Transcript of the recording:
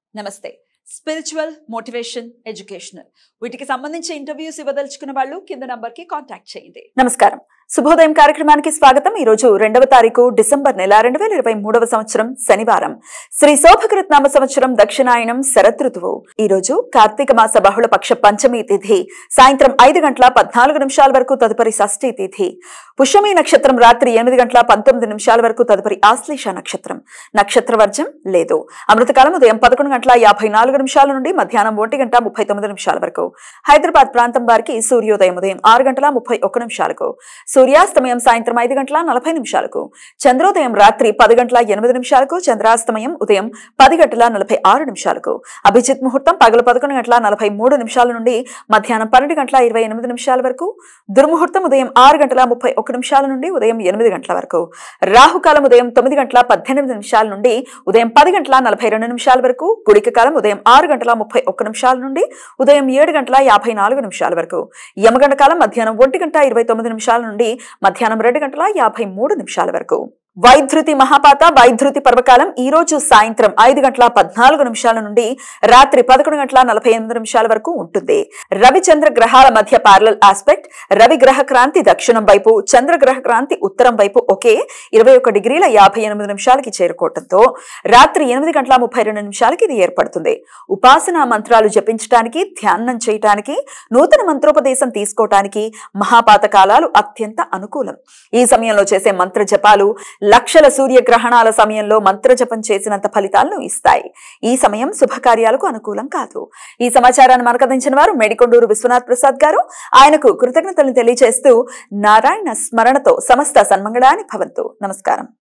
నమస్తే spiritual motivation educational వీటికి సంబంధించి ఇంటర్వ్యూస్ ఇవ్వదలుచుకున్న వాళ్ళు కింద నంబర్ కి కాంటాక్ట్ చేయండి నమస్కారం శుభోదయం కార్యక్రమానికి స్వాగతం ఈ రోజు రెండవ తారీఖు డిసెంబర్ నెల రెండు వేల ఇరవై మూడవ సంవత్సరం శనివారం శ్రీ శోభకృత్ నామ సంవత్సరం దక్షిణాయనం శరదృతువు ఈ రోజు కార్తీక మాస బహుళ పక్ష పంచమి తిథి సాయంత్రం ఐదు గంటల పద్నాలుగు నిమిషాల వరకు తదుపరి షష్ఠి తిథి పుష్యమి నక్షత్రం రాత్రి ఎనిమిది గంటల పంతొమ్మిది నిమిషాల వరకు తదుపరి ఆశ్లేష నక్షత్రం నక్షత్ర వర్జం లేదు అమృతకాలం ఉదయం పదకొండు గంటల యాభై నాలుగు నిమిషాల నుండి మధ్యాహ్నం ఒంటి గంట ముప్పై తొమ్మిది నిమిషాల వరకు హైదరాబాద్ ప్రాంతం వారికి సూర్యోదయం ఉదయం ఆరు గంటల ముప్పై ఒక్క నిమిషాలకు సూర్యాస్తమయం సాయంత్రం ఐదు గంటల నలభై నిమిషాలకు చంద్రోదయం రాత్రి పది గంటల ఎనిమిది నిమిషాలకు చంద్రాస్తమయం ఉదయం పది గంటల నలభై ఆరు నిమిషాలకు అభిజిత్ ముహూర్తం పగలు పదకొండు గంటల నలభై మూడు నిమిషాల నుండి మధ్యాహ్నం పన్నెండు గంటల ఇరవై ఎనిమిది నిమిషాల వరకు దుర్ముహూర్తం ఉదయం ఆరు గంటల ముప్పై ఒక్క నిమిషాల నుండి ఉదయం ఎనిమిది గంటల వరకు రాహుకాలం ఉదయం తొమ్మిది గంటల పద్దెనిమిది నిమిషాల నుండి ఉదయం పది గంటల నలభై రెండు నిమిషాల వరకు గుళిక కాలం ఉదయం ఆరు గంటల ముప్పై ఒక్క నిమిషాల నుండి ఉదయం ఏడు గంటల యాభై నాలుగు నిమిషాల వరకు యమగంట కాలం మధ్యాహ్నం ఒంటి గంట ఇరవై తొమ్మిది నిమిషాల నుండి మధ్యాహ్నం రెండు గంటల యాభై మూడు నిమిషాల వరకు వైధృతి మహాపాత వైధృతి పర్వకాలం ఈ రోజు సాయంత్రం ఐదు గంటల పద్నాలుగు నిమిషాల నుండి రాత్రి పదకొండు గంటల నలభై ఎనిమిది నిమిషాల వరకు ఉంటుంది రవి చంద్ర గ్రహాల మధ్య పారలల్ ఆస్పెక్ట్ రవి గ్రహ క్రాంతి దక్షిణం వైపు చంద్ర గ్రహ క్రాంతి ఉత్తరం వైపు ఒకే ఇరవై ఒక డిగ్రీల యాభై ఎనిమిది నిమిషాలకి చేరుకోవడంతో రాత్రి ఎనిమిది గంటల ముప్పై రెండు నిమిషాలకి ఇది ఏర్పడుతుంది ఉపాసనా మంత్రాలు జపించడానికి ధ్యానం చేయటానికి నూతన మంత్రోపదేశం తీసుకోవటానికి మహాపాత కాలాలు అత్యంత అనుకూలం ఈ సమయంలో చేసే మంత్ర జపాలు లక్షల సూర్యగ్రహణాల సమయంలో మంత్ర జపం చేసినంత ఫలితాలను ఇస్తాయి ఈ సమయం శుభకార్యాలకు అనుకూలం కాదు ఈ సమాచారాన్ని మనకు అందించిన వారు మేడికొండూరు విశ్వనాథ్ ప్రసాద్ గారు ఆయనకు కృతజ్ఞతలను తెలియజేస్తూ నారాయణ స్మరణతో సమస్త సన్మంగళాన్ని భవంతు నమస్కారం